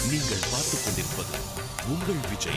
நீங்கள் பார்த்துக் கொண்டிருப்பது உங்கள் விஜய்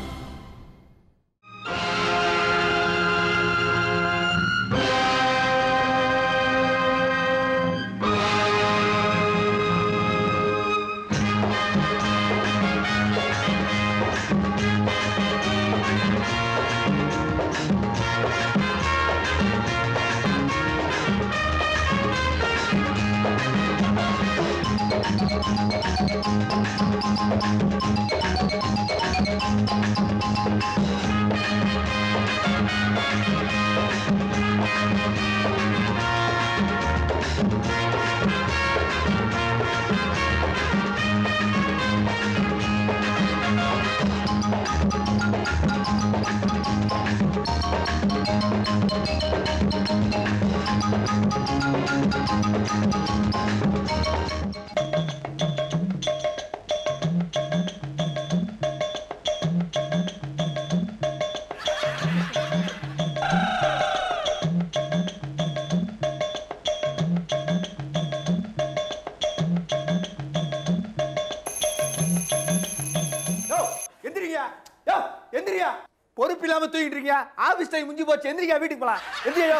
யோ எந்திரியா யோ எந்திரியா பொறுப்பு இல்லாம தூங்கிட்டு இருக்கீங்க ஆபீஸ் டைம் முடிஞ்சு போச்சு எந்திரியா வீட்டுக்கு போலாம் எந்திரியா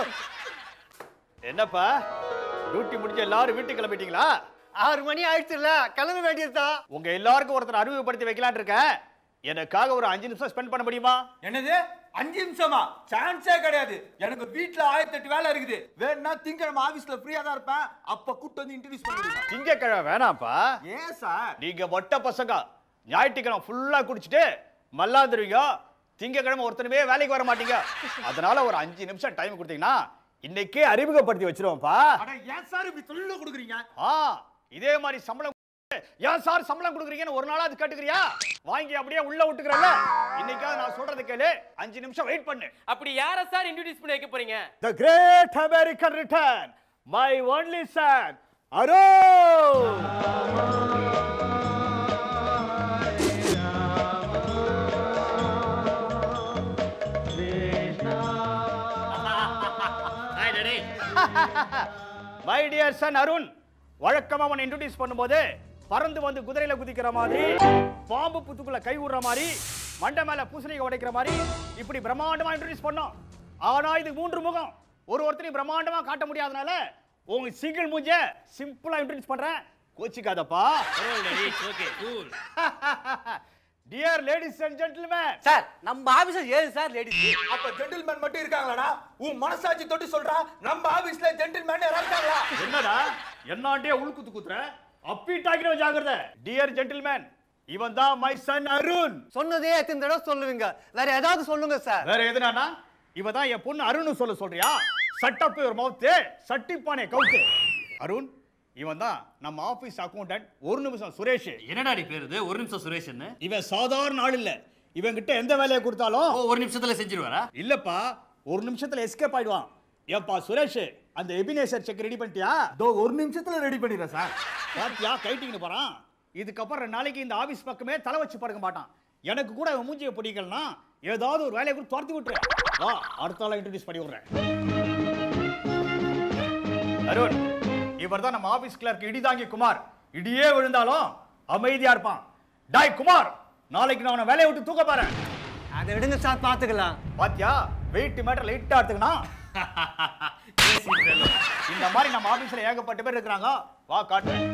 என்னப்பா டியூட்டி முடிஞ்சு எல்லாரும் வீட்டுக்கு கிளம்பிட்டீங்களா ஆறு மணி ஆயிடுச்சுல கிளம்ப வேண்டியதுதான் உங்க எல்லாருக்கும் ஒருத்தர் அறிமுகப்படுத்தி வைக்கலாம்னு இருக்கேன் எனக்காக ஒரு அஞ்சு நிமிஷம் ஸ்பெண்ட் பண்ண முடியுமா என்னது அஞ்சு நிமிஷமா சான்ஸே கிடையாது எனக்கு வீட்ல ஆயிரத்தி எட்டு வேலை இருக்குது வேணா திங்கக்கிழமை ஆபீஸ்ல ஃப்ரீயா தான் இருப்பேன் அப்ப கூட்டு வந்து இன்ட்ரடியூஸ் பண்ணிடுங்க திங்கக்கிழமை வேணாம்ப்பா ஏன் சார் நீங்க மொட்டை பசங்க ஞாயிற்றுக்கிழமை ஃபுல்லா குடிச்சிட்டு மல்லாந்துருவீங்க திங்கக்கிழமை ஒருத்தனுமே வேலைக்கு வர மாட்டீங்க அதனால ஒரு அஞ்சு நிமிஷம் டைம் கொடுத்தீங்கன்னா இன்னைக்கே அறிமுகப்படுத்தி வச்சிருவோம்ப்பா அட ஏன் சார் இப்படி தொழில கொடுக்குறீங்க ஆ இதே மாதிரி சம்பளம் ஏன் சார் சம்பளம் கொடுக்குறீங்கன்னு ஒரு நாளாவது கேட்டுக்கிறியா வாங்கி அப்படியே உள்ள விட்டுக்கிறல்ல இன்னைக்காவது நான் சொல்றது கேளு அஞ்சு நிமிஷம் வெயிட் பண்ணு அப்படி யார சார் இன்ட்ரோடியூஸ் பண்ணி வைக்க போறீங்க The great American return, my only son, Arun! My dear son Arun வழக்கமா அவனை இன்ட்ரோடியூஸ் பண்ணும்போது பறந்து வந்து குதிரையில குதிக்கிற மாதிரி பாம்பு புத்துக்குள்ள கை விடுற மாதிரி மண்டை மேல பூசணிக்க உடைக்கிற மாதிரி இப்படி பிரம்மாண்டமா இன்ட்ரோடியூஸ் பண்ணோம் ஆனா இது மூன்று முகம் ஒரு ஒருத்தரையும் பிரம்மாண்டமா காட்ட முடியாதனால உங்க சிங்கிள் மூஞ்ச சிம்பிளா இன்ட்ரோடியூஸ் பண்றேன் கோச்சிக்காதப்பா okay cool dear ladies and gentlemen sir நம்ம ஆபீசர் ஏது சார் லேடிஸ் அப்ப ஜென்டில்மேன் மட்டும் இருக்காங்களாடா உன் மனசாட்சி தொட்டு சொல்றா நம்ம ஆபீஸ்ல ஜென்டில்மேன் யாராவது இருக்காங்களா என்னடா என்னாண்டே உள்குத்து குத்துற அப்பீட் ஆகிற ஜாகிரதை டியர் ஜென்டில்மேன் இவன் தான் மை சன் அருண் சொன்னதே எத்தனை தடவை சொல்லுவீங்க வேற ஏதாவது சொல்லுங்க சார் வேற எதுனானா இவ தான் என் பொண்ணு அருண் சொல்ல சொல்றியா சட்டப்பு ஒரு மவுத்து சட்டிப்பானே கவுத்து அருண் இவன் தான் நம்ம ஆபீஸ் அக்கௌண்டன்ட் ஒரு நிமிஷம் சுரேஷ் என்னடாடி பேர் இது ஒரு நிமிஷம் சுரேஷ்னு இவன் சாதாரண ஆள் இல்ல இவன் கிட்ட எந்த வேலையை கொடுத்தாலும் ஓ ஒரு நிமிஷத்துல செஞ்சிருவாரா இல்லப்பா ஒரு நிமிஷத்துல எஸ்கேப் ஆயிடுவான் ஏப்பா சுரேஷ் அந்த எபினேசர் செக் ரெடி பண்ணிட்டியா இதோ ஒரு நிமிஷத்துல ரெடி பண்ணிடுறேன் சார் பாத்தியா கைட்டிங்கன்னு போறான் இதுக்கப்புறம் ரெண்டு நாளைக்கு இந்த ஆபீஸ் பக்கமே தலை வச்சு படுக்க மாட்டான் எனக்கு கூட அவன் மூஞ்சியை பிடிக்கலனா ஏதாவது ஒரு வேலையை கூட துரத்தி விட்டுரு வா அடுத்த ஆளை இன்ட்ரடியூஸ் பண்ணி விடுறேன் அருண் இவர் தான் நம்ம ஆபீஸ் கிளர்க் இடிதாங்கி குமார் இடியே விழுந்தாலும் அமைதியா இருப்பான் டாய் குமார் நாளைக்கு நான் அவனை வேலையை விட்டு தூக்க பாறேன் அதை விடுங்க சார் பாத்துக்கலாம் பாத்தியா வெயிட் மேட்டர் லைட்டா எடுத்துக்கணும் இந்த மாதிரி நம்ம ஆபீஸ்ல ஏகப்பட்ட பேர் இருக்கிறாங்க வா காட்டுறேன்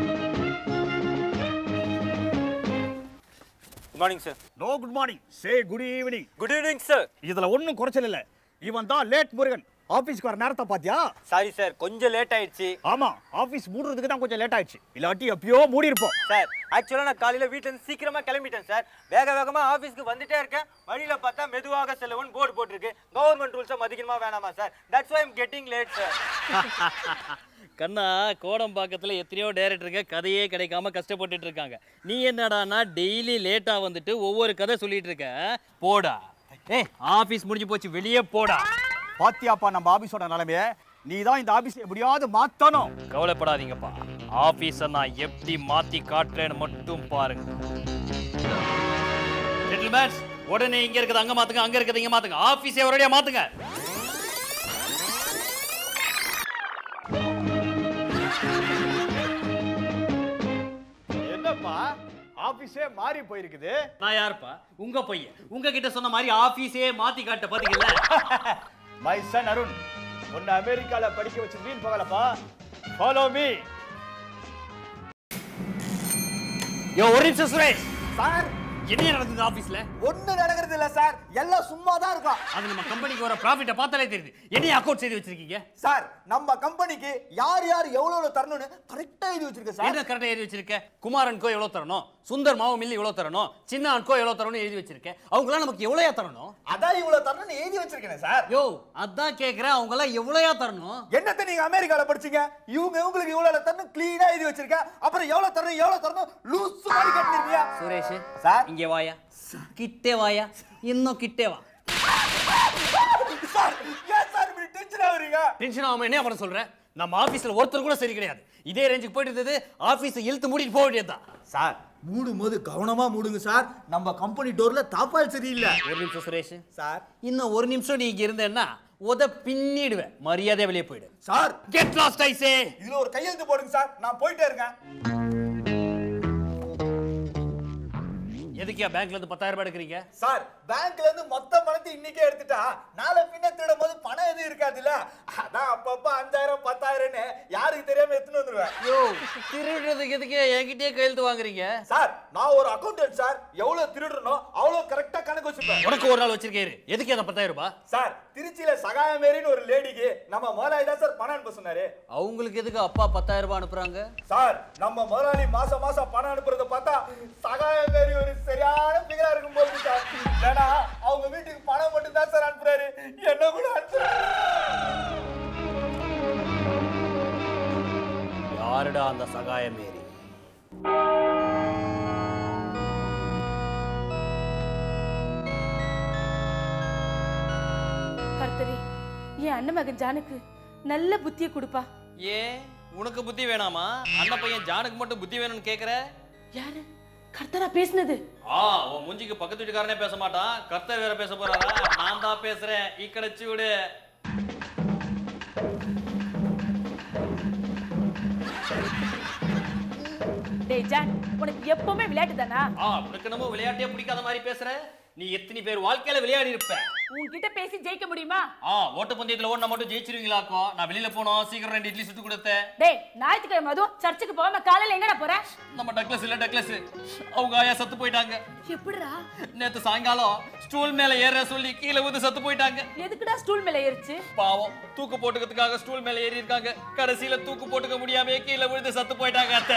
good morning sir no good morning say good evening good evening sir இதுல ஒண்ணும் குறைச்சல் இல்ல இவன் தான் லேட் முருகன் ஆபீஸ்க்கு வர நேரத்தை பாத்தியா சாரி சார் கொஞ்சம் லேட் ஆயிடுச்சு ஆமா ஆபீஸ் மூடுறதுக்கு தான் கொஞ்சம் லேட் ஆயிடுச்சு இல்லாட்டி எப்பயோ மூடி இருப்போம் சார் ஆக்சுவலா நான் காலையில வீட்ல இருந்து சீக்கிரமா கிளம்பிட்டேன் சார் வேக வேகமா ஆபீஸ்க்கு வந்துட்டே இருக்கேன் வழியில பார்த்தா மெதுவாக செல்லவும் போர்டு போட்டிருக்கு கவர்மெண்ட் ரூல்ஸை மதிக்கணுமா வேணாமா sir that's why I'm getting late sir கண்ணா கோடம்பாக்கத்துல எத்தனையோ டேரக்டருங்க கதையே கிடைக்காம கஷ்டப்பட்டுட்டு இருக்காங்க நீ என்னடானா டெய்லி லேட்டா வந்துட்டு ஒவ்வொரு கதை சொல்லிட்டு இருக்க போடா ஏய் ஆபீஸ் முடிஞ்சு போச்சு வெளியே போடா பாத்தியாப்பா நம்ம ஆபீஸோட நிலைமைய நீ தான் இந்த ஆபீஸ் எப்படியாவது மாத்தணும் கவலைப்படாதீங்கப்பா ஆபீஸை நான் எப்படி மாத்தி காட்டுறேன்னு மட்டும் பாருங்க ஜென்டில்மேன்ஸ் உடனே இங்க இருக்கிறது அங்க மாத்துங்க அங்க இருக்கிறது இங்க மாத்துங்க ஆபீஸே ஒரேடியா மாத்துங்க என்னப்பா ஆபீஸே மாறி போயிருக்குது நான் யாருப்பா உங்க பையன் உங்ககிட்ட சொன்ன மாதிரி ஆபீஸே மாத்தி காட்ட பாத்தீங்கல்ல மை சன் அருண் உன்னை அமெரிக்கால படிக்க வச்சு வீண் போகலப்பா ஃபாலோ மீ யோ ஒரு நிமிஷம் சுரேஷ் சார் என்ன நடந்தது ஆபீஸ்ல ஒண்ணு நடக்கிறது இல்ல சார் எல்லாம் சும்மா தான் இருக்கும் அது நம்ம கம்பெனிக்கு வர ப்ராஃபிட்ட பார்த்தாலே தெரியுது என்ன அக்கௌண்ட் செய்து வச்சிருக்கீங்க சார் நம்ம கம்பெனிக்கு யார் யார் எவ்வளவு எவ்வளவு தரணும்னு கரெக்டா எழுதி வச்சிருக்கேன் சார் என்ன கரெக்டா எழுதி வச்சிருக்க குமாரன்கோ எவ்வளவு தரணும் சுந்தர் மாவு மில்லி எவ்வளவு தரணும் சின்ன அன்கோ எவ்வளவு தரணும்னு எழுதி வச்சிருக்கேன் அவங்களாம் நமக்கு எவ்வளோயா தரணும் அதான் இவ்வளவு தரணும்னு எழுதி வச்சிருக்கேன் சார் யோ அதான் கேக்குறேன் அவங்க எல்லாம் எவ்வளோயா தரணும் என்னத்த நீங்க அமெரிக்கால படிச்சீங்க இவங்க இவங்களுக்கு இவ்வளவு தரணும் கிளீனா எழுதி வச்சிருக்கேன் அப்புறம் எவ்வளவு தரணும் எவ்வளவு தரணும் லூஸ் மாதிரி கட்டிருக்கீங்க சுரேஷ் சார். இங்க வாயா கிட்டே வாயா இன்னும் கிட்டே வா சார் ஏன் சார் இப்படி டென்ஷன் ஆகுறீங்க டென்ஷன் ஆகாம என்ன பண்ண சொல்றேன் நம்ம ஆபீஸ்ல ஒருத்தர் கூட சரி கிடையாது இதே ரேஞ்சுக்கு போயிட்டு இருந்தது ஆபீஸ் இழுத்து மூடிட்டு போக வேண்டியதுதான் சார் மூடும் போது கவனமா மூடுங்க சார் நம்ம கம்பெனி டோர்ல தாப்பால் சரியில்லை ஒரு நிமிஷம் சுரேஷ் சார் இன்னும் ஒரு நிமிஷம் நீ இங்க இருந்தேன்னா உத பின்னிடுவேன் மரியாதை வெளியே போயிடு சார் கெட் லாஸ்ட் ஐசே இதுல ஒரு கையெழுத்து போடுங்க சார் நான் போயிட்டே இருக்கேன் எதுக்கியா பேங்க்ல இருந்து பத்தாயிரம் ரூபாய் எடுக்கிறீங்க சார் பேங்க்ல இருந்து மொத்த பணத்தை இன்னைக்கே எடுத்துட்டா நாளை பின்ன திருடும் போது பணம் எதுவும் இருக்காதுல்ல அதான் அப்பப்ப அஞ்சாயிரம் பத்தாயிரம்னு யாருக்கு தெரியாம எடுத்துன்னு வந்துருவேன் யோ திருடுறதுக்கு எதுக்கு என்கிட்டயே கையெழுத்து வாங்குறீங்க சார் நான் ஒரு அக்கௌண்டன்ட் சார் எவ்வளவு திருடுறனோ அவ்வளவு கரெக்டா கணக்கு வச்சுப்பேன் உனக்கு ஒரு நாள் வச்சிருக்காரு எதுக்கு அந்த பத்தாயிரம் ரூபாய் சார் திருச்சியில சகாயமேரின்னு ஒரு லேடிக்கு நம்ம முதலாளி தான் சார் பணம் அனுப்ப சொன்னாரு அவங்களுக்கு எதுக்கு அப்பா பத்தாயிரம் ரூபாய் அனுப்புறாங்க சார் நம்ம முதலாளி மாசம் மாசம் பணம் அனுப்புறத பார்த்தா சகாயமேரி ஒரு சரியான பிகரா இருக்கும் போது சார் ஏன்னா அவங்க வீட்டுக்கு பணம் மட்டும் தான் சார் அனுப்புறாரு என்ன கூட அனுப்புறாரு யாருடா அந்த சகாய மேரி கர்த்தரே என் அண்ணன் மகன் ஜானுக்கு நல்ல புத்தியை கொடுப்பா ஏன் உனக்கு புத்தி வேணாமா அண்ணன் பையன் ஜானுக்கு மட்டும் புத்தி வேணும்னு கேக்குற யாரு கர்த்தரா பேசுனது ஆ உன் மூஞ்சிக்கு பக்கத்து வீட்டுக்காரனே பேச மாட்டான் கர்த்தர் வேற பேச போறாரா நான் தான் பேசுறேன் இக்கடைச்சு விடு டேய் ஜான் உனக்கு எப்பவுமே விளையாட்டு தானா ஆ உனக்கு நம்ம விளையாட்டே பிடிக்காத மாதிரி பேசுற நீ எத்தனை பேர் வாழ்க்கையில விளையாடி இருப்ப உன்கிட்ட பேசி ஜெயிக்க முடியுமா ஆ ஓட்ட பந்தயத்துல ஓடினா மட்டும் ஜெயிச்சிருவீங்களாக்கும் நான் வெளியில போனோம் சீக்கிரம் ரெண்டு இட்லி சுட்டு கொடுத்தேன் டேய் ஞாயிற்றுக்கிழமை அதுவும் சர்ச்சுக்கு போகாம காலையில எங்கடா போற நம்ம டக்ளஸ் இல்ல டக்ளஸ் அவங்க ஆயா சத்து போயிட்டாங்க எப்படிடா நேத்து சாயங்காலம் ஸ்டூல் மேல ஏற சொல்லி கீழே ஊந்து சத்து போயிட்டாங்க எதுக்குடா ஸ்டூல் மேல ஏறிச்சு பாவம் தூக்கு போட்டுக்கிறதுக்காக ஸ்டூல் மேல ஏறி இருக்காங்க கடைசியில தூக்கு போட்டுக்க முடியாம கீழே விழுந்து சத்து போயிட்டாங்க அத்தை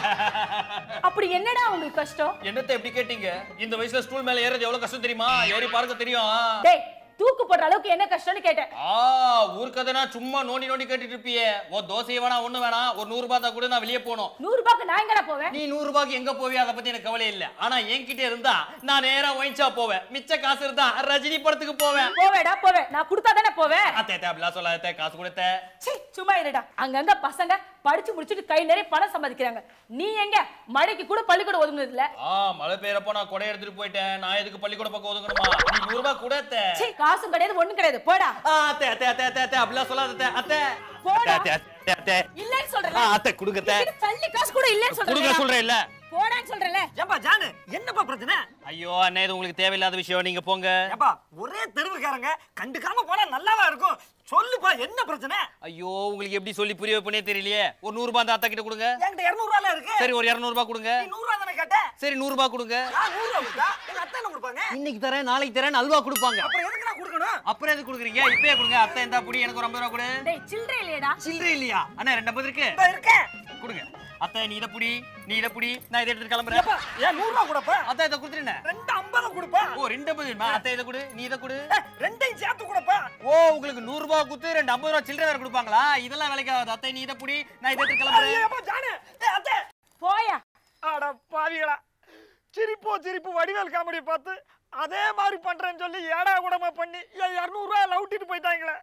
அப்படி என்னடா உங்களுக்கு கஷ்டம் என்னத்தை எப்படி கேட்டீங்க இந்த வயசுல ஸ்டூல் மேல ஏறது எவ்வளவு கஷ்டம் தெரியுமா ஏறி பாருங்க தெரியும் டேய் தூக்கு போடுற அளவுக்கு என்ன கஷ்டம்னு கேட்டேன் ஆ ஊர் கதைனா சும்மா நோண்டி நோண்டி கேட்டுட்டு இருப்பியே ஓ தோசை வேணாம் ஒண்ணு வேணாம் ஒரு நூறு ரூபாய் தான் கூட நான் வெளியே போகணும் நூறு ரூபாய்க்கு நான் எங்கடா போவேன் நீ நூறு ரூபாய்க்கு எங்க போவியா அதை பத்தி எனக்கு கவலை இல்ல ஆனா என்கிட்ட இருந்தா நான் நேரா ஒயின்ஷா போவேன் மிச்ச காசு இருந்தா ரஜினி படத்துக்கு போவேன் போவேடா போவேன் நான் கொடுத்தா தானே போவேன் அத்தை அத்தை அப்படிலாம் சொல்லாத காசு கொடுத்த சீ, சும்மா இருடா அங்கங்க பசங்க படிச்சு முடிச்சுட்டு கை நிறைய பணம் சம்பாதிக்கிறாங்க நீ எங்க மழைக்கு கூட பள்ளிக்கூடம் ஒதுங்குனது இல்ல ஆ மழை பெய்யறப்போ நான் கொடை எடுத்துட்டு போயிட்டேன் நான் எதுக்கு பள்ளிக்கூட பக்கம் ஒதுங்கணுமா நீ நூறு ரூபாய் கூட அத்தை. சீ, காசும் கிடையாது ஒண்ணும் கிடையாது போடா ஆ, அத்தை அத்தை அத்தை அத்தை அத்தை அப்படிலாம் சொல்லாத அத்தை அத்தை போடா. அத்தை, அத்தை, அத்தை. இல்லன்னு ஆ, சொல்றேன் அத்தை கொடுங்க அத்தை தள்ளி காசு கூட இல்லன்னு கொடுங்க சொல்றேன் சொல்றேன் இல்ல போடான்னு சொல்றேன்ல ஏப்பா ஜானு என்னப்பா பிரச்சனை ஐயோ அண்ணே இது உங்களுக்கு தேவையில்லாத விஷயம் நீங்க போங்க ஏப்பா ஒரே தெருவுக்காரங்க கண்டுக்காம போனா நல்லாவா இருக்கும் சொல்லுப்பா என்ன பிரச்சனை ஐயோ உங்களுக்கு எப்படி சொல்லி புரிய வைப்பனே தெரியலையே ஒரு நூறு ரூபாய் அந்த அத்தா கிட்ட கொடுங்க என்கிட்ட இருநூறு ரூபாய் இருக்கு சரி ஒரு இருநூறு ரூபாய் கொடுங்க நீ நூறு ரூபாய் தானே கேட்ட சரி நூறு ரூபாய் கொடுங்க நான் நூறு ரூபாய் கொடுத்தா எங்க அத்தை என்ன கொடுப்பாங்க இன்னைக்கு தரேன் நாளைக்கு தரேன் அல்வா கொடுப்பாங்க அப்புறம் எதுக்கு நான் கொடுக்கணும் அப்புறம் எது கொடுக்குறீங்க இப்பயே கொடுங்க அத்தை இந்த புடி எனக்கு ஒரு ஐம்பது ரூபா கொடு டேய் சில்லறை இல்லையடா சில்லறை இல்லையா அண்ணா ரெண்டு ஐம்பது இருக்கு இதோ இருக்கேன் கொடுங்க அத்தை நீ இதை புடி நீ இதை புடி நான் இதை எடுத்துட்டு கிளம்புறேன் ஏப்பா ஏன் நூறு ரூபாய் கொடுப்பா அத்தை இதை கொடுத்துருங்க ரெண்டு ஐம்பது கொடுப்பா ஓ ரெண்டு ஐம்பது வேணுமா? அத்தை இதை கொடு நீ இதை கொடு ஏய், ரெண்டையும் சேர்த்து கொடுப்பா ஓ உங்களுக்கு நூறு ரூபாய் குத்து ரெண்டு ஐம்பது ரூபாய் சில்லறை வேற கொடுப்பாங்களா இதெல்லாம் வேலைக்கு ஆகாது அத்தை நீ இதை புடி நான் இதை எடுத்து கிளம்புறேன் ஐயோ, ஜானு ஏய், அத்தை போயா அட பாவிகளா சிரிப்போ சிரிப்பு வடிவேல் காமெடி பார்த்து அதே மாதிரி பண்றேன்னு சொல்லி ஏடா கூடமா பண்ணி என் இரநூறுவா லவுட்டிட்டு போயிட்டாங்களே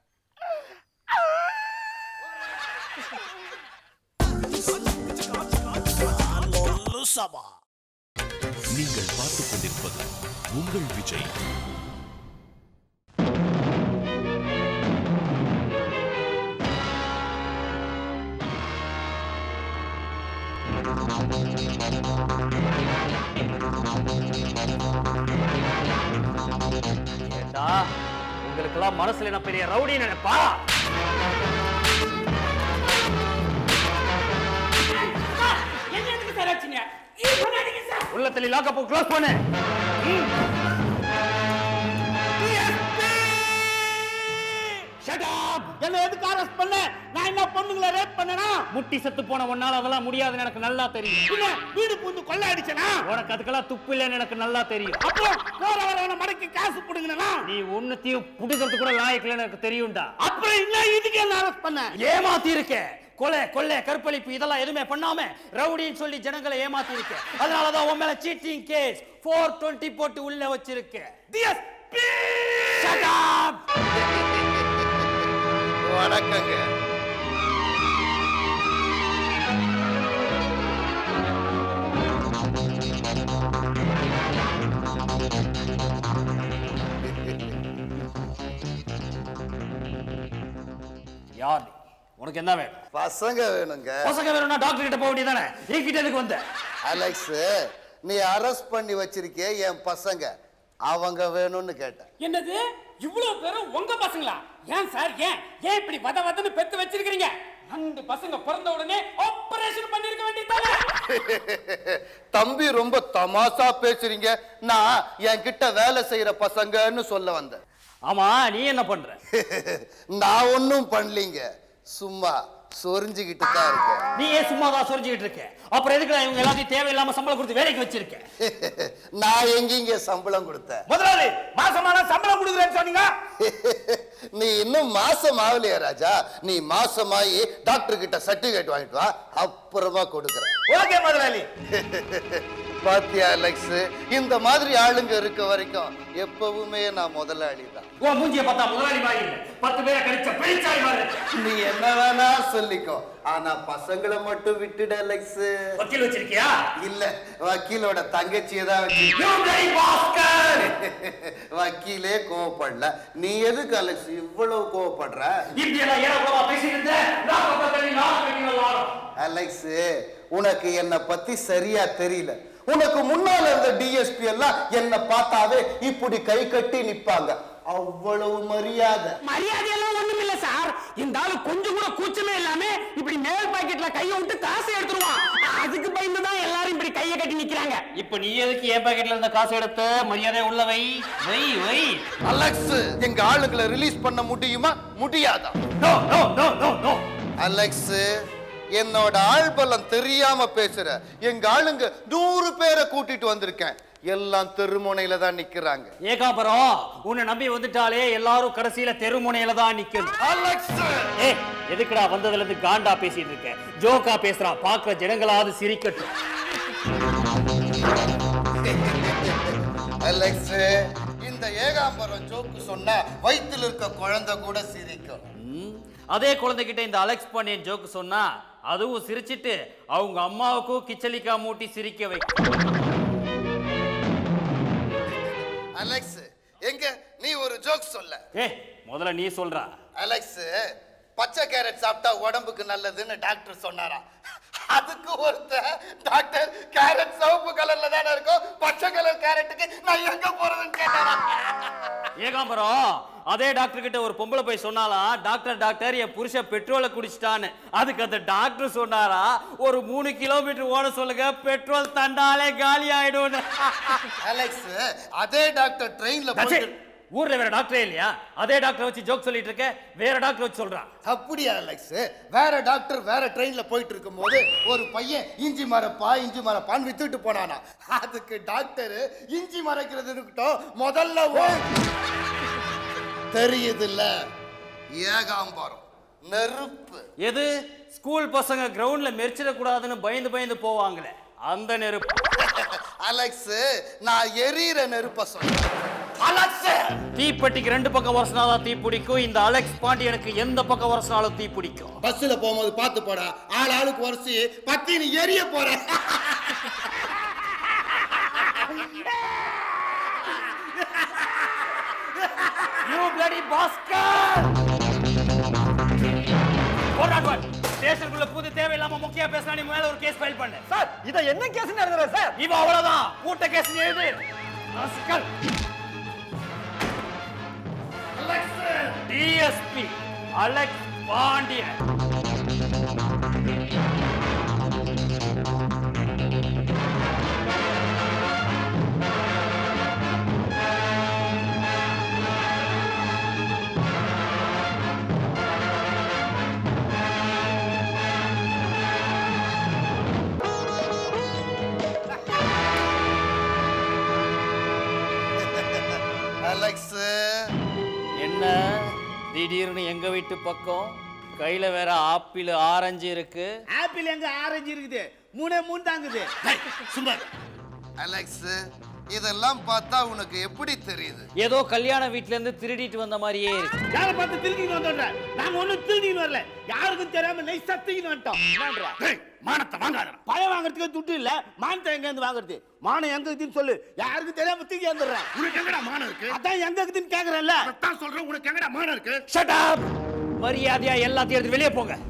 நீங்கள் பார்த்துக் கொண்டிருப்பது உங்கள் விஜய் அதுக்கெல்லாம் மனசுல என்ன பெரிய ரவுடி நினைப்பா என்ன எதுக்கு சார் ஆச்சுங்க சார் உள்ளத்துல லாக்கப் க்ளோஸ் பண்ணு என்ன எதுக்கு அரெஸ்ட் பண்ண நான் என்ன பொண்ணுங்களை ரேப் பண்ணனா முட்டி செத்து போன ஒன்னால அதெல்லாம் முடியாதுன்னு எனக்கு நல்லா தெரியும் பின்ன வீடு பூந்து கொள்ள அடிச்சனா உனக்கு அதுக்கெல்லாம் துப்பு இல்லைன்னு எனக்கு நல்லா தெரியும் அப்புறம் போற வரவன மடக்கி காசு புடுங்கினா நீ ஒன்னுத்தையும் புடுக்கிறது கூட லாயக்கில்லைன்னு எனக்கு தெரியும்டா அப்புறம் இன்னும் இதுக்கு என்ன அரெஸ்ட் பண்ண ஏமாத்தி இருக்க கொலை கொள்ளை கற்பழிப்பு இதெல்லாம் எதுவுமே பண்ணாம ரவுடின்னு சொல்லி ஜனங்களை ஏமாத்தி இருக்க அதனாலதான் உன் மேல சீட்டிங் கேஸ் ஃபோர் டுவெண்ட்டி போட்டு உள்ள வச்சிருக்க Shut up! வணக்கங்க யார் நீ? உனக்கு என்ன வேணும் பசங்க வேணுங்க பசங்க வேணும்னா டாக்டர் கிட்ட போக வேண்டியதானே என்கிட்ட எதுக்கு வந்த அலெக்ஸ் நீ அரெஸ்ட் பண்ணி வச்சிருக்கே என் பசங்க அவங்க வேணும்னு கேட்டேன் என்னது இவ்வளவு பேரும் உங்க பசங்களா ஏன் சார் ஏன் ஏன் இப்படி வத வதன்னு பெத்து வச்சிருக்கீங்க ரெண்டு பசங்க பிறந்த உடனே ஆபரேஷன் பண்ணிருக்க வேண்டியதானே தம்பி ரொம்ப தமாசா பேசுறீங்க நான் என்கிட்ட வேலை செய்யற பசங்கன்னு சொல்ல வந்தேன் ஆமா நீ என்ன பண்ற நான் ஒன்னும் பண்ணலீங்க சும்மா சொரிஞ்சுக்கிட்டு தான் இருக்கேன் நீ ஏன் சும்மா தான் சொரிஞ்சுக்கிட்டு இருக்க அப்புறம் எதுக்கு இவங்க எல்லாத்தையும் தேவையில்லாம சம்பளம் கொடுத்து வேலைக்கு வச்சிருக்க நான் எங்கீங்க சம்பளம் கொடுத்தேன் முதலாளி மாசமான சம்பளம் கொடுக்குறேன்னு சொன்னீங்க நீ இன்னும் மாசம் ஆகலையா ராஜா நீ மாசமாயி டாக்டர் கிட்ட சர்டிபிகேட் வாங்கிட்டு வா அப்புறமா கொடுக்குறேன் ஓகே முதலாளி பாத்தியா அலெக்ஸ் இந்த மாதிரி ஆளுங்க இருக்க வரைக்கும் எப்பவுமே நான் முதலாளி தான் உன் மூஞ்சிய பார்த்தா முதலாளி மாதிரி இல்ல பத்து பேரை கடிச்ச பெருச்சாய் மாதிரி இருக்கு. நீ என்ன வேணா சொல்லிக்கோ ஆனா பசங்களை மட்டும் விட்டுடு அலெக்ஸ் வக்கீல் வச்சிருக்கியா இல்ல வக்கீலோட தங்கச்சியை தான் வச்சு You bloody bastard! வக்கீலே கோவப்படல நீ எதுக்கு அலெக்ஸ் இவ்வளவு கோவப்படுற இப்படி எல்லாம் ஏறக்கூடாதா பேசிட்டு இருந்த? நான் பக்கம் தள்ளி நான் கட்டின வாரம். அலெக்ஸ் உனக்கு என்ன பத்தி சரியா தெரியல உனக்கு முன்னால இருந்த டிஎஸ்பி எல்லாம் என்ன பார்த்தாவே இப்படி கை கட்டி நிப்பாங்க அவ்வளவு மரியாதை மரியாதை எல்லாம் ஒண்ணும் இல்ல சார் இந்த ஆளு கொஞ்சம் கூட கூச்சமே இல்லாம இப்படி மேல் பாக்கெட்ல கைய விட்டு காசை எடுத்துருவான் அதுக்கு பயந்து தான் எல்லாரும் இப்படி கைய கட்டி நிக்கிறாங்க இப்ப நீ எதுக்கு என் பாக்கெட்ல இருந்த காசு எடுத்த மரியாதை உள்ள வை வை வை அலெக்ஸ் எங்க ஆளுங்களை ரிலீஸ் பண்ண முடியுமா முடியாதா no no no no no Alex என்னோட ஆள்பலம் தெரியாம பேசுற எங்க ஆளுங்க நூறு பேரை கூட்டிட்டு வந்திருக்கேன் எல்லாம் தெருமுனையில தான் நிக்கிறாங்க ஏகாபரம் உன்னை நம்பி வந்துட்டாலே எல்லாரும் கடைசியில தெருமுனையில தான் நிக்கணும் அலெக்ஸ் ஏய் எதுக்குடா வந்ததுல இருந்து காண்டா பேசிட்டு இருக்க ஜோக்கா பேசுறான் பாக்குற ஜனங்களாவது சிரிக்கட்டும் அலெக்ஸ் இந்த ஏகாம்பரம் ஜோக்கு சொன்னா வயித்துல இருக்க குழந்தை கூட சிரிக்கும் ம், அதே குழந்தைகிட்ட இந்த அலெக்ஸ் பாண்டியன் ஜோக்கு சொன்னா அதுவும் சிரிச்சிட்டு அவங்க அம்மாவுக்கும் கிச்சலிக்கா மூட்டி சிரிக்க வைக்கும் அலெக்ஸ் எங்க நீ ஒரு ஜோக் சொல்ல ஏ முதல்ல நீ சொல்றா அலெக்ஸ் பச்சை கேரட் சாப்பிட்டா உடம்புக்கு நல்லதுன்னு டாக்டர் சொன்னாராம் அதுக்கு ஒருத்தன் டாக்டர் கேரட் சிவப்பு கலர்ல தானே இருக்கும் பச்சை கலர் கேரட்டுக்கு நான் எங்க போறதுன்னு கேட்டாரா ஏகாம்பரம் அதே டாக்டர் கிட்ட ஒரு பொம்பளை போய் சொன்னாலாம் டாக்டர் டாக்டர் என் புருஷன் பெட்ரோலை குடிச்சிட்டான்னு அதுக்கு அந்த டாக்டர் சொன்னாரா ஒரு மூணு கிலோமீட்டர் ஓட சொல்லுங்க பெட்ரோல் தண்டாலே காலி ஆயிடும்னு அலெக்ஸ் அதே டாக்டர் ட்ரெயின்ல தச்சே, போயிட்டு ஊர்ல வேற டாக்டரே இல்லையா அதே டாக்டர் வச்சு ஜோக் சொல்லிட்டு இருக்க வேற டாக்டர் வச்சு சொல்றான் அப்படியா அலெக்ஸ் வேற டாக்டர் வேற ட்ரெயின்ல போயிட்டு இருக்கும்போது ஒரு பையன் இஞ்சி மரப்பா இஞ்சி மரப்பான்னு வித்துட்டு போனானா அதுக்கு டாக்டர் இஞ்சி மறைக்கிறது இருக்கட்டும் முதல்ல ஓ- தெரியுதுல்ல ஏகாம்பரம் நெருப்பு எது ஸ்கூல் பசங்க கிரவுண்ட்ல மெரிச்சிடக்கூடாதுன்னு பயந்து பயந்து போவாங்களே அந்த நெருப்பு அலெக்ஸ் நான் எரியற நெருப்ப சொல்றேன் அலெக்ஸ் தீப்பெட்டிக்கு ரெண்டு பக்கம் வருஷனாதான் தீ பிடிக்கும் இந்த அலெக்ஸ் பாண்டியனுக்கு எந்த பக்கம் வருஷனாலும் தீ பிடிக்கும் பஸ்ல போகும்போது பார்த்து போடா ஆள் ஆளுக்கு வரிசை பத்தி நீ எரிய போற யூ பிளடி பாஸ்கர் போராட்டம் ஸ்டேஷனுக்குள்ள புது தேவையில்லாம முக்கிய பேசினா நீ மேல ஒரு கேஸ் ஃபைல் பண்ணு சார் இத என்ன கேஸ் நடந்துற சார் இவ அவ்வளவுதான் கூட்ட கேஸ் எழுது rascal. Alex DSP Alex Pandian Alex என்ன திடீர்னு எங்க வீட்டு பக்கம் கையில வேற ஆப்பிள் ஆரஞ்சு இருக்கு ஆப்பிள் எங்க ஆரஞ்சு இருக்குது மூணே மூணு தாங்குது சும்மா அலெக்ஸ் இதெல்லாம் பார்த்தா உனக்கு எப்படி தெரியுது ஏதோ கல்யாண வீட்ல இருந்து திருடிட்டு வந்த மாதிரியே இருக்கு யாரை பார்த்து திருடின்னு வந்தோன்ற நாங்க ஒண்ணும் திருடின்னு வரல யாருக்கும் தெரியாம நைஸா தூக்கின்னு வந்துட்டோம் என்னன்றா? டேய், மானத்தை வாங்காத பழம் வாங்குறதுக்கு துட்டு இல்ல மானத்தை எங்க இருந்து வாங்குறது மானம் எங்க இருக்குன்னு சொல்லு யாருக்கும் தெரியாம தூக்கி வந்துடுறேன் உனக்கு எங்கடா மானம் இருக்கு அதான் எங்க இருக்குதுன்னு கேக்குறேன்ல அதான் சொல்றேன் உனக்கு எங்கடா மானம் இருக்கு ஷட் அப் மரியாதையா எல்லாத்தையும் எடுத்து வெளியே போங்க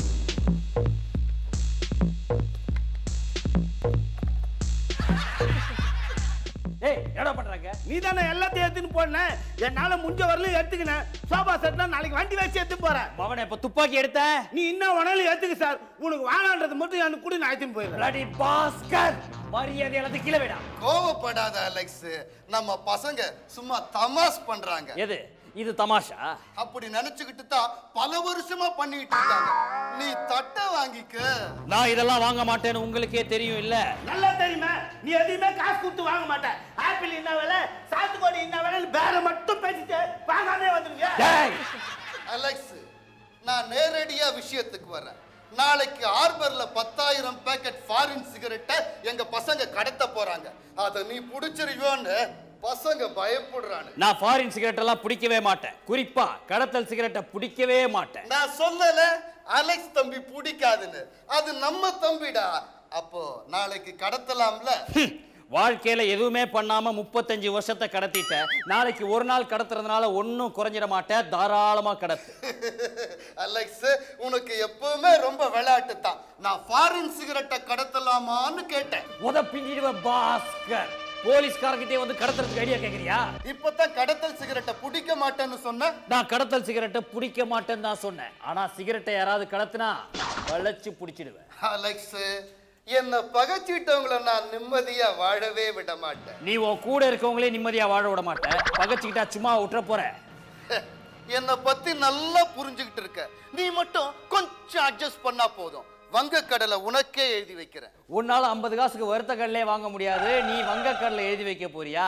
ஏய் என்ன பண்றாங்க நீ தானே எல்லாத்தையும் எடுத்துன்னு போன என்னால முடிஞ்ச வரலையும் எடுத்துக்கினேன் சோபா செட்லாம் நாளைக்கு வண்டி வச்சு எடுத்து போறேன் மவனை இப்ப துப்பாக்கி எடுத்த நீ இன்னும் வேணாலும் எடுத்துக்க சார் உனக்கு வேணான்றது மட்டும் எனக்கு கூட நான் எடுத்துன்னு போயிடுறேன் பிளடி பாஸ்கர் மரியாதை எல்லாத்தையும் கீழே விடா கோவப்படாத அலெக்ஸ் நம்ம பசங்க சும்மா தமாஸ் பண்றாங்க எது இது தமாஷா அப்படி நினைச்சுக்கிட்டு தான் பல வருஷமா பண்ணிட்டு இருக்காங்க நீ தட்டை வாங்கிக்க நான் இதெல்லாம் வாங்க மாட்டேன்னு உங்களுக்கே தெரியும் இல்ல நல்லா தெரியுமா நீ எதையுமே காசு கொடுத்து வாங்க மாட்டேன் ஆப்பிள் என்ன விலை சாத்துக்குடி என்ன விலை வேற மட்டும் பேசிட்டு வாங்காமே வந்துருங்க டேய் அலெக்ஸ் நான் நேரடியா விஷயத்துக்கு வரேன் நாளைக்கு ஹார்பர்ல பத்தாயிரம் பேக்கெட் ஃபாரின் சிகரெட்டை எங்க பசங்க கடத்த போறாங்க அதை நீ புடிச்சிருவியோன்னு பசங்க பயப்படுறானு நான் ஃபாரின் சிகரெட் எல்லாம் பிடிக்கவே மாட்டேன் குறிப்பா கடத்தல் சிகரெட்டை பிடிக்கவே மாட்டேன் நான் சொல்லல அலெக்ஸ் தம்பி பிடிக்காதுன்னு அது நம்ம தம்பிடா அப்போ நாளைக்கு கடத்தலாம்ல ஹம், வாழ்க்கையில எதுவுமே பண்ணாம முப்பத்தஞ்சு வருஷத்தை கடத்திட்ட நாளைக்கு ஒரு நாள் கடத்துறதுனால ஒன்றும் குறைஞ்சிட மாட்டேன் தாராளமா கடத்து அலெக்ஸ் உனக்கு எப்பவுமே ரொம்ப விளையாட்டு தான் நான் ஃபாரின் சிகரெட்டை கடத்தலாமான்னு கேட்டேன் உத பிஞ்சிடுவ பாஸ்கர் போலீஸ்காரங்கிட்டே வந்து கடத்துறதுக்கு ஐடியா கேக்குறியா இப்பதான் கடத்தல் சிகரெட்டை பிடிக்க மாட்டேன்னு சொன்ன நான் கடத்தல் சிகரெட்டை பிடிக்க மாட்டேன்னு தான் சொன்னேன் ஆனா சிகரெட்டை யாராவது கடத்தினா வளைச்சு பிடிச்சிடுவேன் அலெக்ஸ் என்ன பகைச்சிட்டவங்கள நான் நிம்மதியா வாழவே விட மாட்டேன் நீ உன் கூட இருக்கவங்களே நிம்மதியா வாழ விட மாட்டேன் பகச்சுக்கிட்டா சும்மா விட்டுற போற என்னை பத்தி நல்லா புரிஞ்சுக்கிட்டு இருக்க நீ மட்டும் கொஞ்சம் அட்ஜஸ்ட் பண்ணா போதும் வங்கக்கடலை உனக்கே எழுதி வைக்கிறேன் உன்னால ஐம்பது காசுக்கு வறுத்த கடலே வாங்க முடியாது நீ வங்கக்கடலை எழுதி வைக்க போறியா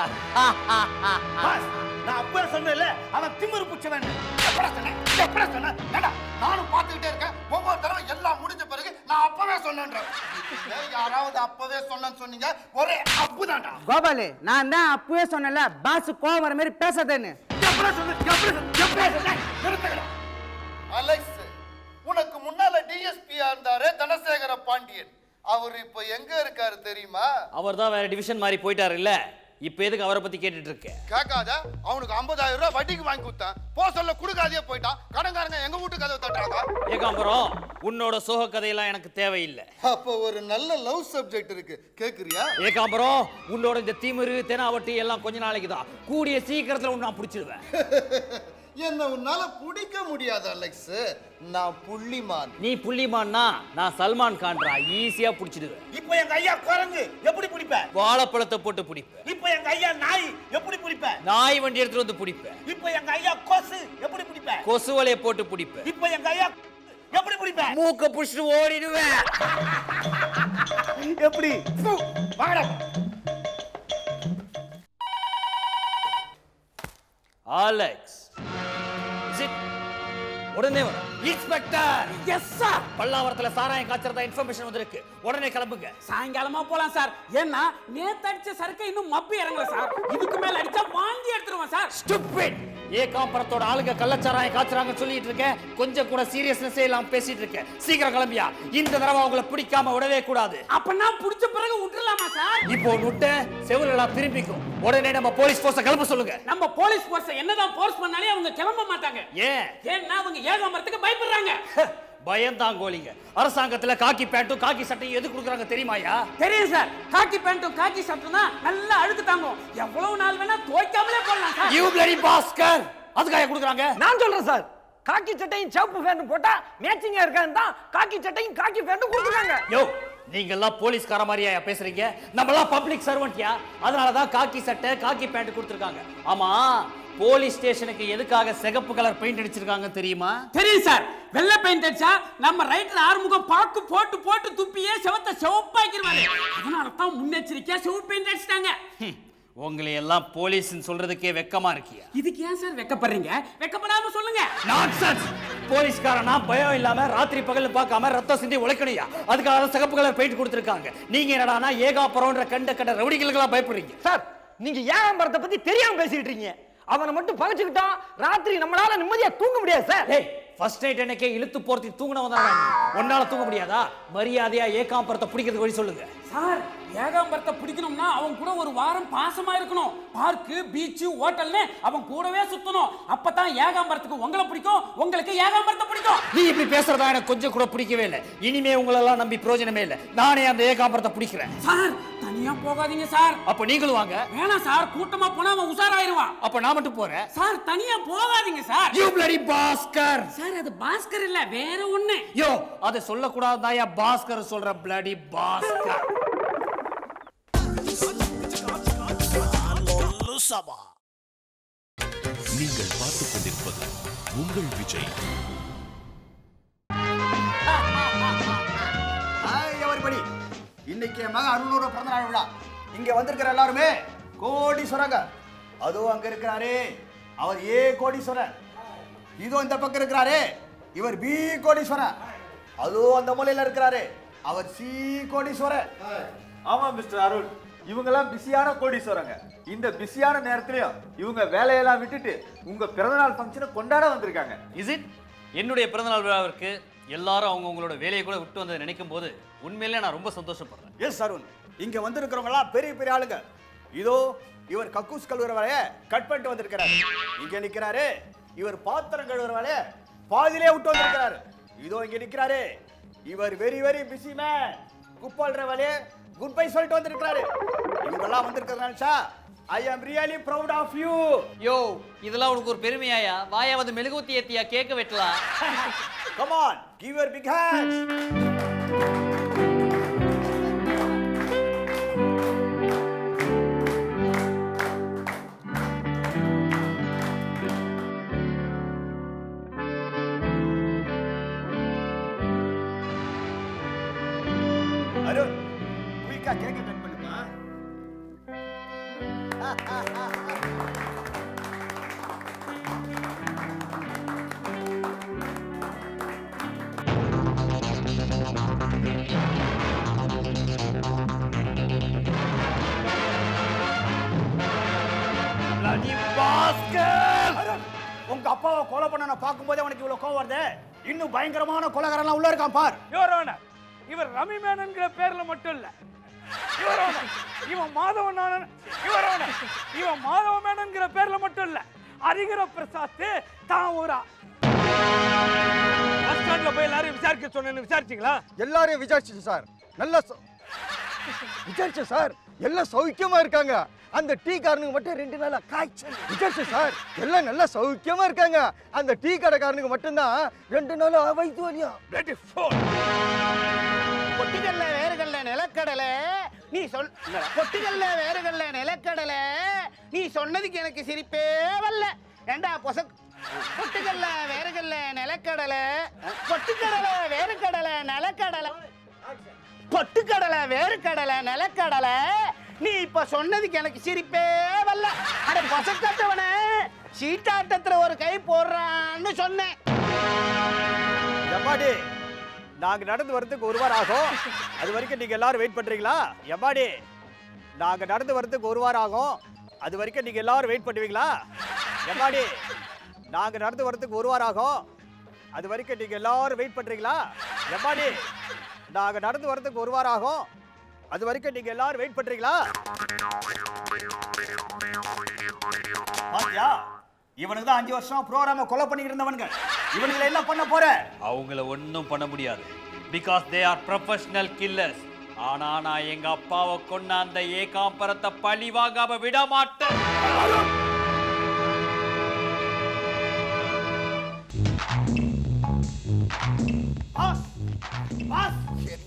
பாஸ், நான் அப்பவே சொன்னேன்ல அவன் திமிரு புச்சவன் எப்படா சொன்னேன் எப்படா சொன்னேன் ஏண்டா, நானும் பார்த்துக்கிட்டே இருக்கேன் ஒவ்வொரு தடவை எல்லாம் முடிஞ்ச பிறகு நான் அப்பவே சொன்னேன்றேன் ஏன் யாராவது அப்பவே சொன்னேன்னு சொன்னீங்க ஒரே அப்புதான்டா கோபாலு நான் தான் அப்பவே சொன்னேன்ல பாஸ் கோவம் வர மாதிரி பேசாதேன்னு எப்படா சொன்ன எப்படா சொன்ன எப்படா சொன்ன நிறுத்துங்கடா அலெக்ஸ் உனக்கு முன்னால டிஎஸ்பியா இருந்தாரு தனசேகர பாண்டியன் அவர் இப்ப எங்க இருக்காரு தெரியுமா அவர் தான் வேற டிவிஷன் மாதிரி போயிட்டாரு இல்ல இப்ப எதுக்கு அவரை பத்தி கேட்டுட்டு இருக்க கேட்காத அவனுக்கு 50000 ரூபாய் வட்டிக்கு வாங்கி கொடுத்தேன் போ சொல்ல கொடுக்காதே போயிட்டான் கடன்காரங்க எங்க வீட்டு கதவை தட்டுறாங்க ஏகாம்பரம் உன்னோட சோக கதையெல்லாம் எனக்கு தேவையில்லை அப்போ ஒரு நல்ல லவ் சப்ஜெக்ட் இருக்கு கேக்குறியா ஏகாம்பரம் உன்னோட இந்த திமிரு தெனாவட்டி எல்லாம் கொஞ்ச நாளைக்கு தான் கூடிய சீக்கிரத்துல உன்னை நான் பிடிச்சிடுவேன் என்ன உன்னால பிடிக்க முடியாது அலெக்ஸ் நான் புள்ளிமான் நீ புள்ளிமான்னா நான் சல்மான் கான்ரா ஈஸியா பிடிச்சிடுவேன் இப்போ எங்க ஐயா குரங்கு எப்படி பிடிப்ப வாழைப்பழத்தை போட்டு பிடிப்பேன் இப்போ எங்க ஐயா நாய் எப்படி பிடிப்ப நாய் வண்டி எடுத்துட்டு வந்து பிடிப்பேன் இப்போ எங்க ஐயா கொசு எப்படி பிடிப்ப கொசு வலையை போட்டு பிடிப்பேன் இப்போ எங்க ஐயா எப்படி பிடிப்ப மூக்க புடிச்சிட்டு ஓடிடுவேன் எப்படி ஃபு, வாங்கடா அலெக்ஸ் Is it? உடனே வர இன்ஸ்பெக்டர் எஸ் சார் பல்லாவரத்துல சாராயம் காய்ச்சறதா இன்ஃபர்மேஷன் வந்திருக்கு உடனே கிளம்புங்க சாயங்காலமா போலாம் சார் ஏன்னா நேத்து அடிச்ச சரக்கு இன்னும் மப்பி இறங்கல சார் இதுக்கு மேல அடிச்சா வாந்தி எடுத்துருவோம் சார் ஸ்டூபிட் ஏகாம்பரத்தோட ஆளுங்க கள்ளச்சாராயம் காய்ச்சறாங்க சொல்லிட்டு இருக்கேன் கொஞ்சம் கூட சீரியஸ்னஸே இல்லாம பேசிட்டு இருக்கேன் சீக்கிரம் கிளம்பியா இந்த தடவை அவங்கள பிடிக்காம விடவே கூடாது அப்பனா புடிச்ச பிறகு விட்டுறலாமா சார் இப்போ நுட்ட செவிலெல்லாம் திரும்பிக்கும் உடனே நம்ம போலீஸ் போர்ஸ கிளம்ப சொல்லுங்க நம்ம போலீஸ் போர்ஸ் என்னதான் போர்ஸ் பண்ணாலே அவங்க கிளம்ப மாட்டாங்க ஏன் ஏன்னா அவங்க ஏகாமரத்துக்கு பயப்படுறாங்க பயந்தாங்கோலிங்க அரசாங்கத்துல காக்கி பேண்ட்டும் காக்கி சட்டையும் எது கொடுக்குறாங்க தெரியுமாயா தெரியும் சார் காக்கி பேண்ட்டும் காக்கி சட்டும் தான் நல்லா அழுக்கு தாங்கும் எவ்வளவு நாள் வேணா துவைக்காமலே போடலாம் சார் யூ பிளடி பாஸ்கர் அதுக்காக கொடுக்குறாங்க நான் சொல்றேன் சார் காக்கி சட்டையும் சிவப்பு பேண்ட் போட்டா மேட்சிங்கா இருக்கான்னு தான் காக்கி சட்டையும் காக்கி பேண்ட்டும் கொடுத்துருக்காங்க யோ நீங்க எல்லாம் போலீஸ்கார மாதிரியா பேசுறீங்க நம்ம எல்லாம் பப்ளிக் சர்வெண்ட்யா அதனால தான் காக்கி சட்டை காக்கி பேண்ட் கொடுத்துருக்காங்க ஆமா போலீஸ் ஸ்டேஷனுக்கு எதுக்காக சிகப்பு கலர் பெயிண்ட் அடிச்சிருக்காங்க தெரியுமா தெரியும் சார் வெள்ளை பெயிண்ட் அடிச்சா நம்ம ரைட்ல ஆறுமுகம் பாக்கு போட்டு போட்டு துப்பியே செவத்த சிவப்பாக்கிடுவாரு அதனால தான் முன்னெச்சரிக்கையா சிவப்பு பெயிண்ட் அடிச்சிட்டாங்க ஹம், உங்களை எல்லாம் போலீஸ்னு சொல்றதுக்கே வெக்கமா இருக்கியா இதுக்கு ஏன் சார் வெக்கப்படுறீங்க வெக்கப்படாம சொல்லுங்க நான்சென்ஸ் போலீஸ்காரனா பயம் இல்லாம ராத்திரி பகல் பார்க்காம ரத்தம் சிந்தி உழைக்கணையா அதுக்காக தான் சிகப்பு கலர் பெயிண்ட் கொடுத்துருக்காங்க நீங்க என்னடானா ஏகாபுரம்ன்ற கண்ட கண்ட ரவுடிகளுக்கெல்லாம் பயப்படுறீங்க சார் நீங்க ஏகாம்பரத்தை பத்தி தெரியாம பேசிட்டு இருக்கீங்க அவனை மட்டும் பகைச்சுக்கிட்டான் ராத்திரி நம்மளால நிம்மதியா தூங்க முடியாது சார் டேய் ஃபர்ஸ்ட் நைட் அன்னைக்கே இழுத்து போர்த்தி தூங்கினவன் தான் நீ. உன்னால தூங்க முடியாதா மரியாதையா ஏகாம்பரத்தை பிடிக்கிறதுக்கு வழி சொல்லுங்க சார் ஏகாம்பரத்தை பிடிக்கணும்னா அவன் கூட ஒரு வாரம் பாசமா இருக்கணும் பார்க்கு பீச்சு ஹோட்டல்னு அவன் கூடவே சுத்தணும் அப்பதான் ஏகாம்பரத்துக்கு உங்களை பிடிக்கும் உங்களுக்கு ஏகாம்பரத்தை பிடிக்கும் நீ இப்படி பேசுறதா எனக்கு கொஞ்சம் கூட பிடிக்கவே இல்லை இனிமே உங்களெல்லாம் நம்பி பிரயோஜனமே இல்லை நானே அந்த ஏகாம்பரத்தை பிடிக்கிறேன் சார் தனியா போகாதீங்க சார் அப்ப நீங்களும் வாங்க வேணாம் சார் கூட்டமா போனா அவன் உஷாராயிருவான் அப்ப நான் மட்டும் போறேன் சார் தனியா போகாதீங்க sir you bloody Bhaskar sir அது பாஸ்கர் இல்ல வேற ஒண்ணு யோ அதை சொல்லக்கூடாதுதாயா பாஸ்கர் சொல்ற பிளடி பாஸ்கர் நீங்கள் பார்த்துக் கொண்டிருப்பது உங்கள் விஜய் ஹாய் எவரிபடி இன்னைக்கு என் மகன் அருளூர் பிறந்த நாள் விழா இங்க வந்திருக்கிற எல்லாருமே கோடீஸ்வரங்க அதுவும் அங்க இருக்கிறாரே அவர் ஏ கோடீஸ்வரன் இதோ இந்த பக்கம் இருக்கிறாரே இவர் பி கோடீஸ்வரன் அதுவும் அந்த மூலையில இருக்கிறாரே அவர் சி கோடீஸ்வரன் ஆமா மிஸ்டர் அருள் இவங்கெல்லாம் பிஸியான கோடீஸ்வரங்க இந்த பிஸியான நேரத்திலயும் இவங்க வேலையெல்லாம் விட்டுட்டு உங்க பிறந்தநாள் ஃபங்க்ஷனை கொண்டாட வந்திருக்காங்க இஸ் இட் என்னுடைய பிறந்தநாள் விழாவிற்கு எல்லாரும் அவங்க உங்களோட வேலையை கூட விட்டு வந்ததை நினைக்கும் போது உண்மையிலே நான் ரொம்ப சந்தோஷப்படுறேன் எஸ் அருண் இங்க வந்திருக்கிறவங்களாம் பெரிய பெரிய ஆளுங்க இதோ இவர் கக்கூஸ் கழுவுற வேலைய கட் பண்ணிட்டு வந்திருக்கிறாரு இங்க நிக்கிறாரு இவர் பாத்திரம் கழுவுற வேலைய பாதியிலே விட்டு வந்திருக்கிறாரு இதோ இங்க நிக்கிறாரு இவர் வெரி வெரி பிஸி மேன் குப்பாள்ற வேலைய குட் பை சொல்லிட்டு வந்திருக்கிறாரு இவங்கெல்லாம் வந்திருக்கிறது நினைச்சா I am really proud of you யோ இதெல்லாம் உனக்கு ஒரு பெருமையாயா வாயாவது மெழுகுத்தி ஏத்தியா கேக்க வெட்டலாம் come on give your big hands Arun குயிக்கா கேக்க கட் பண்ணுமா அருண், உங்க அப்பாவை கொலை பண்ண பார்க்கும்போதே உனக்கு இவ்வளவு கோவம் வருது இன்னும் பயங்கரமான கொலைகாரன்லாம் உள்ள இருக்கான் பார் யுவர் இவர் ரவி மேனன்ங்கிற பேர்ல மட்டும் இல்ல யுவர் இவன் மாதவன் நானன் யுவர் இவன் மாதவ மேனன்ங்கிற பேர்ல மட்டும் இல்ல ஹரிகர பிரசாத் தான் ஒரு பஸ் ஸ்டாண்ட்ல போய் எல்லாரையும் விசாரிக்க சொன்னேன்னு விசாரிச்சீங்களா எல்லாரையும் விசாரிச்சு சார் நல்ல விசாரிச்சேன் சார் எல்லாம் சௌக்கியமா இருக்காங்க அந்த டீ காரனுக்கு மட்டும் ரெண்டு நாளா காய்ச்சல் விசாரிச்சு சார் எல்லாம் நல்லா சௌக்கியமா இருக்காங்க அந்த டீ கடைக்காரனுக்கு மட்டும்தான் ரெண்டு நாளா வயிற்று வலியா பொட்டிகள்ல வேறுகள்ல நிலக்கடலை நீ சொல் பொட்டிகள்ல வேறுகள்ல நிலக்கடலை நீ சொன்னதுக்கு எனக்கு சிரிப்பே வரல ஏண்டா பொசக் பொட்டுகள்ல வேறுகள்ல நிலக்கடலை பொட்டுக்கடலை வேறுகடலை நிலக்கடலை பொட்டுக்கடலை வேறுகடலை நிலக்கடலை நீ இப்ப சொன்னதுக்கு எனக்கு சிரிப்பே வரல அட பொசக்கட்டவன சீட்டாட்டத்துல ஒரு கை போடுறான்னு சொன்னேன் எம்மாடி நாங்க நடந்து வரதுக்கு ஒரு வாரம் ஆகும் அது வரைக்கும் நீங்க எல்லாரும் வெயிட் பண்றீங்களா எம்மாடி நாங்க நடந்து வரதுக்கு ஒரு வாரம் ஆகும் அது வரைக்கும் நீங்க எல்லாரும் வெயிட் பண்ணுவீங்களா எம்மாடி நாங்க நடந்து வரதுக்கு ஒரு வாரம் ஆகும் அது வரைக்கும் நீங்க எல்லாரும் வெயிட் பண்றீங்களா எம்மாடி நாங்க நடந்து வரதுக்கு ஒரு வாரம் ஆகும் அது வரைக்கும் நீங்க எல்லாரும் வெயிட் பண்றீங்களா பாத்தியா இவனுக்கு தான் அஞ்சு வருஷம் ப்ரோக்ராம கொலை பண்ணிக்கிட்டு இருந்தவனுங்க இவனுங்களை என்ன பண்ண போற அவங்கள ஒன்றும் பண்ண முடியாது because they are professional killers ஆனா நான் எங்க அப்பாவை கொன்ன அந்த ஏகாம்பரத்தை பழி வாங்காம விட மாட்டேன்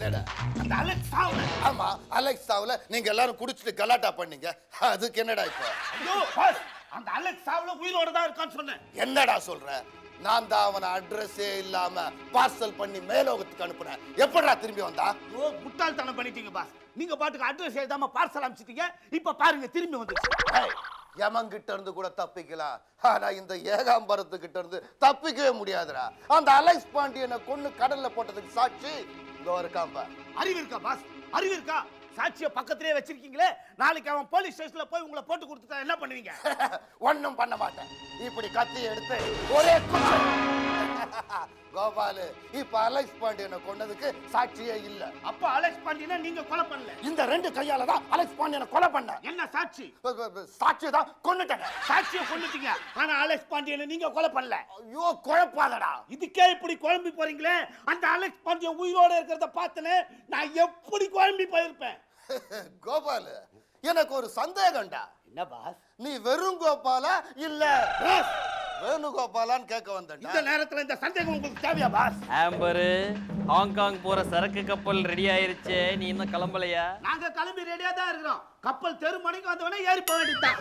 என்னடா அந்த அலெக்ஸ் சாவுல ஆமா அலெக்ஸ் சாவுல நீங்க எல்லாரும் குடிச்சிட்டு கலாட்டா பண்ணீங்க அதுக்கு என்னடா இப்போ ஐயோ பாஸ் அந்த அலெக்ஸ் சாவுல உயிரோட தான் இருக்கான்னு சொன்னேன் என்னடா சொல்ற நான் தான் அவனை அட்ரஸே இல்லாம பார்சல் பண்ணி மேலோகத்துக்கு அனுப்புனேன் எப்படிடா திரும்பி வந்தா ஓ முட்டாள்தனம் பண்ணிட்டீங்க பாஸ் நீங்க பாட்டுக்கு அட்ரஸ் எழுதாம பார்சல் அனுப்பிச்சிட்டீங்க இப்ப பாருங்க திரும்பி வந்துச்சு யமங்கிட்ட இருந்து கூட தப்பிக்கலாம் ஆனா இந்த ஏகாம்பரத்து கிட்ட இருந்து தப்பிக்கவே முடியாதுடா அந்த அலெக்ஸ் பாண்டியனை கொன்னு கடல்ல போட்டதுக்கு சாட்சி இதோ இருக்கான் பார். அறிவு இருக்கா பாஸ் அறிவு இருக்கா சாட்சிய பக்கத்திலே வச்சிருக்கீங்களே நாளைக்கு அவன் போலீஸ் ஸ்டேஷன்ல போய் உங்களை போட்டு கொடுத்துட்டா என்ன பண்ணுவீங்க ஒண்ணும் பண்ண மாட்டேன் இப்படி கத்தி எடுத்து ஒரே குத்து. கோபாலு இப்ப அலெக்ஸ் பாண்டியனை கொன்னதுக்கு சாட்சியே இல்ல அப்ப அலெக்ஸ் பாண்டியனை நீங்க கொலை பண்ணல இந்த ரெண்டு கையால தான் அலெக்ஸ் பாண்டியனை கொலை பண்ண என்ன சாட்சி சாட்சி தான் கொன்னுட்டேன் சாட்சிய கொண்டுட்டீங்க ஆனா அலெக்ஸ் பாண்டியனை நீங்க கொலை பண்ணல ஐயோ குழப்பாதடா இதுக்கே இப்படி குழம்பி போறீங்களே அந்த அலெக்ஸ் பாண்டியன் உயிரோட இருக்கிறத பார்த்தனே நான் எப்படி குழம்பி போயிருப்பேன் கோபாலு எனக்கு ஒரு சந்தேகம்டா என்ன பாஸ் நீ வெறும் கோபாலா இல்ல வேணுகோபாலான்னு கேட்க வந்தேன்டா இந்த நேரத்துல இந்த சந்தேகம் உங்களுக்கு தேவையா பாஸ் ஆம்பரு ஹாங்காங் போற சரக்கு கப்பல் ரெடி ஆயிருச்சே நீ இன்னும் கிளம்பலையா நாங்க கிளம்பி ரெடியா தான் இருக்கிறோம் கப்பல் தெரு மணிக்கு வந்தவனே ஏறி போக வேண்டியதுதான்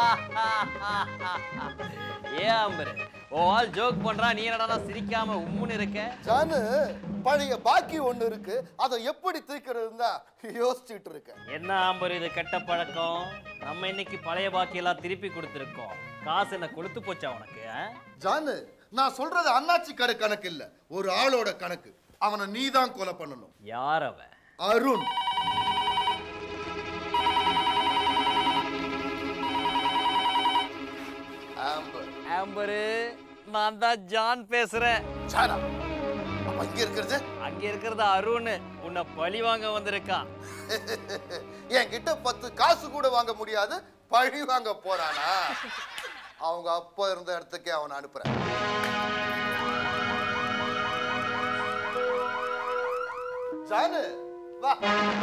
ஏ ஆம்பரு ஓ ஆள் ஜோக் பண்றான் நீ என்னடா சிரிக்காம உம்முன்னு இருக்க ஜானு பழைய பாக்கி ஒண்ணு இருக்கு அதை எப்படி தீர்க்கிறதுன்னு தான் யோசிச்சுட்டு இருக்கேன் என்ன ஆம்பர் இது கெட்ட பழக்கம் நம்ம இன்னைக்கு பழைய பாக்கியெல்லாம் திருப்பி கொடுத்துருக்கோம் காசு என்ன கொளுத்து போச்சா உனக்கு ஆ? ஜானு நான் சொல்றது அண்ணாச்சி கடை கணக்கு இல்ல ஒரு ஆளோட கணக்கு அவனை நீ தான் கொலை பண்ணணும் யார் அவன் அருண் ஆம்பர் ஆம்பரு நான் தான் ஜான் பேசுறேன் ஜானா அப்ப இங்க இருக்கிறது அங்க இருக்கிறது அருண் உன்னை பழி வாங்க வந்திருக்கான் என்கிட்ட பத்து காசு கூட வாங்க முடியாது பழி வாங்க போறானா அவங்க அப்பா இருந்த இடத்துக்கே அவனை அனுப்புறேன் ஜானு வா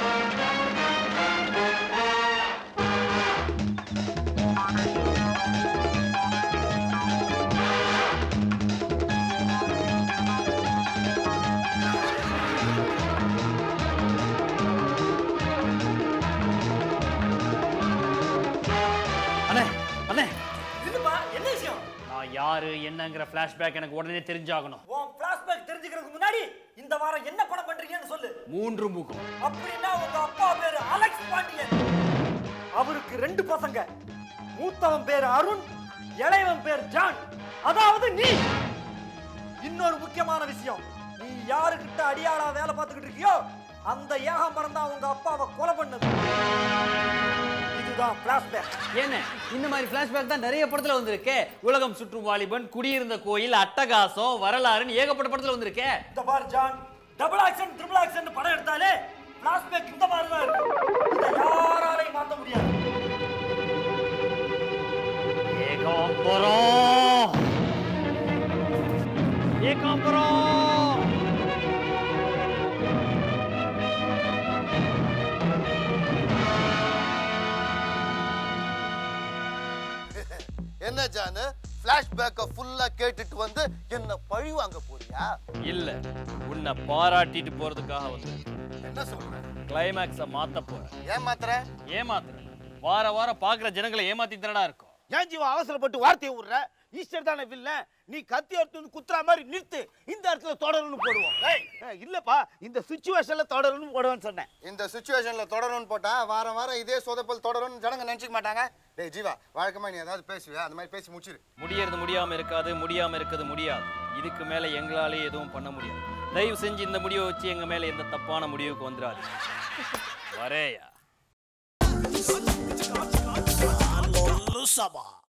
அண்ணே அண்ணே என்னப்பா என்ன விஷயம் நான் யாரு என்னங்கிற ஃபிளாஷ்பேக் எனக்கு உடனே தெரிஞ்சாகணும் உன் பிளாஷ்பேக் தெரிஞ்சுக்கிறதுக்கு முன்னாடி இந்த வாரம் என்ன படம் பண்றீங்கன்னு சொல்லு மூன்று முகம் அப்படின்னா உங்க அப்பா பேரு அலெக்ஸ் பாண்டியன் அவருக்கு ரெண்டு பசங்க மூத்தவன் பேரு அருண் இளையவன் பேர் ஜான் அதாவது நீ இன்னொரு முக்கியமான விஷயம் நீ யாருக்கிட்ட அடியாளா வேலை பார்த்துக்கிட்டு இருக்கியோ அந்த ஏகாம்பரம் தான் உங்க அப்பாவை கொலை பண்ணது இதுதான் பிளாஷ்பேக் என்ன இந்த மாதிரி ஃபிளாஷ்பேக் தான் நிறைய படத்துல வந்திருக்கே உலகம் சுற்றும் வாலிபன் குடியிருந்த கோயில் அட்டகாசம் வரலாறுன்னு ஏகப்பட்ட படத்துல வந்திருக்கே இந்த பார் John double action triple action படம் எடுத்தாலே பிளாஷ்பேக் இந்த மாதிரி தான் இருக்கும் இதை யாராலையும் மாத்த முடியாது ஏகாம்பரம் ஏகாம்பரம் என்ன ஜானு பிளாஷ்பேக்க ஃபுல்லா கேட்டுட்டு வந்து என்ன பழி வாங்க போறியா இல்ல உன்னை பாராட்டிட்டு போறதுக்காக வந்து என்ன சொல்ற கிளைமேக்ஸ மாத்த போறேன் ஏமாத்துற ஏமாத்துறேன் வார வாரம் பாக்குற ஜனங்களை ஏமாத்தி தானடா இருக்கும் ஏன் ஜீவா அவசரப்பட்டு வார்த்தையை விடுற ஈஸ்டர் தானே வில்ல நீ கத்தி எடுத்து வந்து குத்துற மாதிரி நிறுத்து இந்த இடத்துல தொடரும்னு போடுவோம் ஏய், ஏய், இல்லப்பா இந்த சுச்சுவேஷன்ல தொடரும்னு போடுவேன்னு சொன்னேன் இந்த சுச்சுவேஷன்ல தொடரும்னு போட்டா வாரம் வாரம் இதே சொதப்பல் தொடரும்னு ஜனங்க நினைச்சுக்க மாட்டாங்க டேய் ஜீவா வழக்கமா நீ ஏதாவது பேசுவியா அந்த மாதிரி பேசி முடிச்சிரு முடியறது முடியாம இருக்காது முடியாம இருக்கிறது முடியாது இதுக்கு மேல எங்களாலே எதுவும் பண்ண முடியாது தயவு செஞ்சு இந்த முடிவை வச்சு எங்க மேல எந்த தப்பான முடிவுக்கு வந்துடாது வரேயா சபா